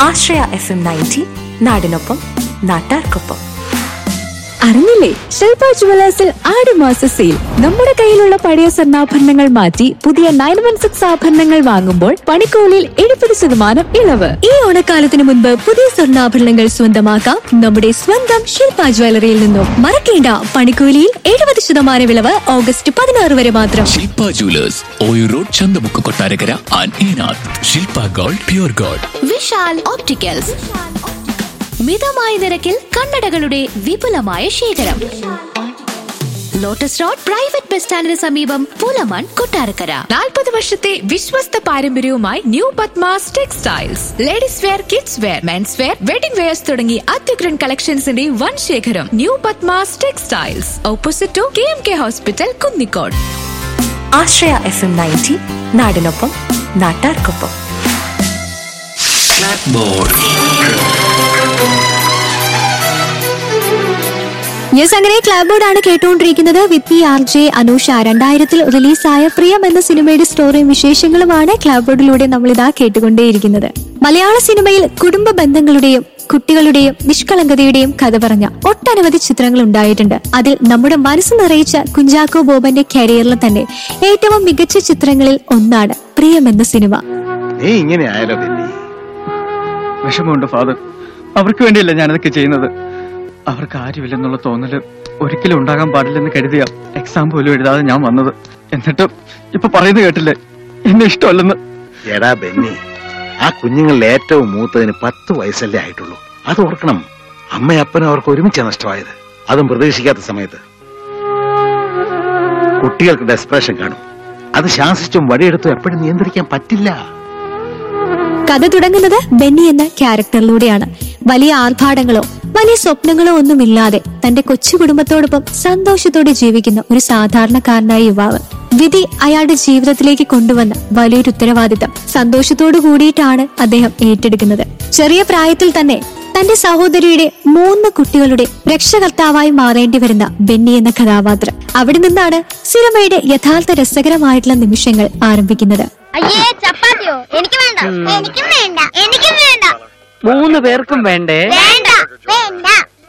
ആശ്രയ FM ninety നയൻറ്റി നാടിനൊപ്പം നാട്ടാർക്കൊപ്പം അറിഞ്ഞില്ലേ ശില്പ ജുവലേഴ്സിൽ ആടുമാസ സെയിൽ നമ്മുടെ കയ്യിലുള്ള പഴയ സ്വർണ്ണാഭരണങ്ങൾ മാറ്റി പുതിയ നയൻ വൺ സിക്സ് ആഭരണങ്ങൾ വാങ്ങുമ്പോൾ പണിക്കൂലിയിൽ എഴുപത് ശതമാനം ഇളവ് ഈ ഓണക്കാലത്തിന് മുൻപ് പുതിയ സ്വർണ്ണാഭരണങ്ങൾ സ്വന്തമാക്കാം നമ്മുടെ സ്വന്തം ശില്പ ജ്വല്ലറിയിൽ നിന്നും മറക്കേണ്ട പണിക്കൂലിയിൽ എഴുപത് ശതമാനം ഇളവ് ഓഗസ്റ്റ് പതിനാറ് വരെ മാത്രം Shilpa jewellers O U road Chanthamukku Kottarakkara and ഈനാഥ് Shilpa gold pure gold Vishal opticals മിതമായ നിരക്കിൽ കണ്ണടകളുടെ വിപുലമായ ശേഖരം ലോട്ടസ് റോഡ് പ്രൈവറ്റ് ബസ് സ്റ്റാൻഡിന് സമീപം പൂലമാൻ കൊട്ടാരക്കര നാൽപ്പത് വർഷത്തെ വിശ്വസ്ത പാരമ്പര്യവുമായി new Padmas textiles ladies wear kids wear mens wear wedding wears തുടങ്ങി അത്യുഗ്രൻ കളക്ഷൻസിന്റെ വൻ ശേഖരം new Padmas textiles opposite to K M K hospital Kunnicode Ashraya FM ninety നയൻറ്റി നാടിനൊപ്പം നാട്ടാർക്കൊപ്പം യെസ് അങ്ങനെ ക്ലാബ് ബോർഡാണ് കേട്ടുകൊണ്ടിരിക്കുന്നത് വിത്ത് പി ആർ ജെ അനൂഷ രണ്ടായിരത്തിൽ റിലീസായ പ്രിയം എന്ന സിനിമയുടെ സ്റ്റോറിയും വിശേഷങ്ങളുമാണ് ക്ലാബ് ബോർഡിലൂടെ നമ്മൾ ഇതാ കേട്ടുകൊണ്ടേയിരിക്കുന്നത് മലയാള സിനിമയിൽ കുടുംബ ബന്ധങ്ങളുടെയും കുട്ടികളുടെയും നിഷ്കളങ്കതയുടെയും കഥ പറഞ്ഞ ഒട്ടനവധി ചിത്രങ്ങൾ ഉണ്ടായിട്ടുണ്ട് അതിൽ നമ്മുടെ മനസ്സ് നിറയിച്ച കുഞ്ചാക്കോ ബോബന്റെ കരിയറിൽ തന്നെ ഏറ്റവും മികച്ച ചിത്രങ്ങളിൽ ഒന്നാണ് പ്രിയം എന്ന സിനിമ നീ ഇങ്ങനെ ആയാലോ ബെന്നി വിഷമമുണ്ട് ഫാദർ അവർക്ക് വേണ്ടിയല്ല ഞാനതൊക്കെ ചെയ്യുന്നത് അവർക്ക് ആരുമില്ലെന്നുള്ള തോന്നല് ഒരിക്കലും ഉണ്ടാകാൻ പാടില്ലെന്ന് കരുതിയ എക്സാം പോലും എഴുതാതെ ഞാൻ വന്നത് എന്നിട്ട് ഇപ്പൊ പറയുന്നത് കേട്ടില്ലേ എന്നെ ഇഷ്ടമല്ലെന്ന് എടാ ബെന്നി ആ കുഞ്ഞുങ്ങളിൽ ഏറ്റവും മൂത്തതിന് പത്ത് വയസ്സല്ലേ ആയിട്ടുള്ളൂ അത് ഓർക്കണം അമ്മയും അപ്പനും അവർക്ക് ഒരുമിച്ച് നഷ്ടമായത് അതും പ്രതീക്ഷിക്കാത്ത സമയത്ത് കുട്ടികൾക്ക് ഡെസ്പ്രഷൻ കാണും അത് ശാസിച്ചും വടിയെടുത്തും എപ്പോഴും നിയന്ത്രിക്കാൻ പറ്റില്ല കഥ തുടങ്ങുന്നത് ബെന്നി എന്ന ക്യാരക്ടറിലൂടെയാണ് വലിയ ആർഭാടങ്ങളോ വലിയ സ്വപ്നങ്ങളോ ഒന്നുമില്ലാതെ തന്റെ കൊച്ചു കുടുംബത്തോടൊപ്പം സന്തോഷത്തോടെ ജീവിക്കുന്ന ഒരു സാധാരണക്കാരനായ യുവാവ് വിധി അയാളുടെ ജീവിതത്തിലേക്ക് കൊണ്ടുവന്ന വലിയൊരു ഉത്തരവാദിത്തം സന്തോഷത്തോടു കൂടിയിട്ടാണ് അദ്ദേഹം ഏറ്റെടുക്കുന്നത് ചെറിയ പ്രായത്തിൽ തന്നെ തന്റെ സഹോദരിയുടെ മൂന്ന് കുട്ടികളുടെ രക്ഷകർത്താവായി മാറേണ്ടി വരുന്ന ബെന്നി എന്ന കഥാപാത്രം അവിടെ നിന്നാണ് സിനിമയുടെ യഥാർത്ഥ രസകരമായിട്ടുള്ള നിമിഷങ്ങൾ ആരംഭിക്കുന്നത് അയ്യേ ചപ്പാത്തിയോ എനിക്ക് വേണ്ട എനിക്കും വേണ്ട എനിക്കും വേണ്ട മൂന്ന് പേർക്കും വേണ്ടേ വേണ്ട വേണ്ട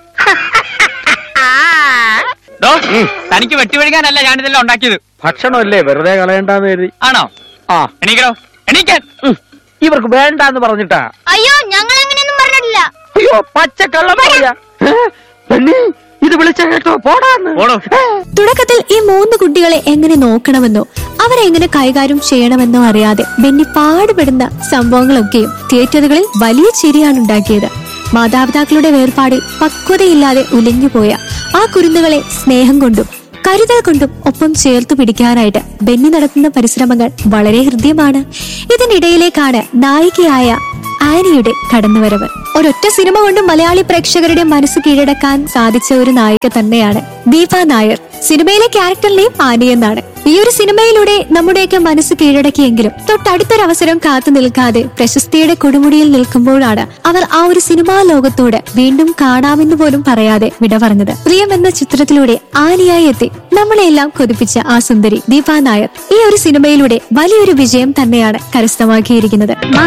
ഡോ, തനിക്ക് വെട്ടിവഴിക്കാനല്ല ഞാനിതെല്ലാം ഉണ്ടാക്കിയത് ഭക്ഷണമല്ലേ വെറുതെ കളയണ്ടെന്ന് കരുതി ആണോ ആ എണീക്കണോ എണീക്കാൻ ഉം, ഇവർക്ക് വേണ്ടാന്ന് പറഞ്ഞിട്ടാ അയ്യോ ഞങ്ങൾ അങ്ങനെയൊന്നും പറഞ്ഞിട്ടില്ല അയ്യോ പച്ചക്കള്ളം പറയാ ഏ? പെണ്ണി ഇത് വിളിച്ച കേട്ടോ പോടാന്ന് പോടോ. ഏ? തുടക്കത്തിൽ ഈ മൂന്ന് കുട്ടികളെ എങ്ങനെ നോക്കണമെന്നോ അവരെ എങ്ങനെ കൈകാര്യം ചെയ്യണമെന്നോ അറിയാതെ ബെന്നി പാടുപെടുന്ന സംഭവങ്ങളൊക്കെയും തിയേറ്ററുകളിൽ വലിയ ചിരിയാണ് ഉണ്ടാക്കിയത് മാതാപിതാക്കളുടെ വേർപാടിൽ പക്വതയില്ലാതെ ഉലഞ്ഞുപോയ ആ കുരുന്നുകളെ സ്നേഹം കൊണ്ടും കരുതൽ കൊണ്ടും ഒപ്പം ചേർത്തു പിടിക്കാനായിട്ട് ബെന്നി നടത്തുന്ന പരിശ്രമങ്ങൾ വളരെ ഹൃദ്യമാണ് ഇതിനിടയിലേക്കാണ് നായികയായ ആനിയുടെ കടന്നുവരവ് ഒരൊറ്റ സിനിമ കൊണ്ട് മലയാളി പ്രേക്ഷകരുടെ മനസ്സ് കീഴടക്കാൻ സാധിച്ച ഒരു നായിക തന്നെയാണ് ദീപ നായർ സിനിമയിലെ ക്യാരക്ടർ നെയിം ആനി എന്നാണ് ഈ ഒരു സിനിമയിലൂടെ നമ്മുടെയൊക്കെ മനസ്സ് കീഴടക്കിയെങ്കിലും തൊട്ടടുത്തൊരവസരം കാത്തു നിൽക്കാതെ പ്രശസ്തിയുടെ കൊടുമുടിയിൽ നിൽക്കുമ്പോഴാണ് അവർ ആ ഒരു സിനിമാ ലോകത്തോട് വീണ്ടും കാണാമെന്ന് പോലും പറയാതെ വിട പറഞ്ഞത് പ്രിയം എന്ന ചിത്രത്തിലൂടെ ആനിയായി എത്തി നമ്മളെല്ലാം കൊതിപ്പിച്ച ആ സുന്ദരി ദീപ നായർ ഈ ഒരു സിനിമയിലൂടെ വലിയൊരു വിജയം തന്നെയാണ് കരസ്ഥമാക്കിയിരിക്കുന്നത്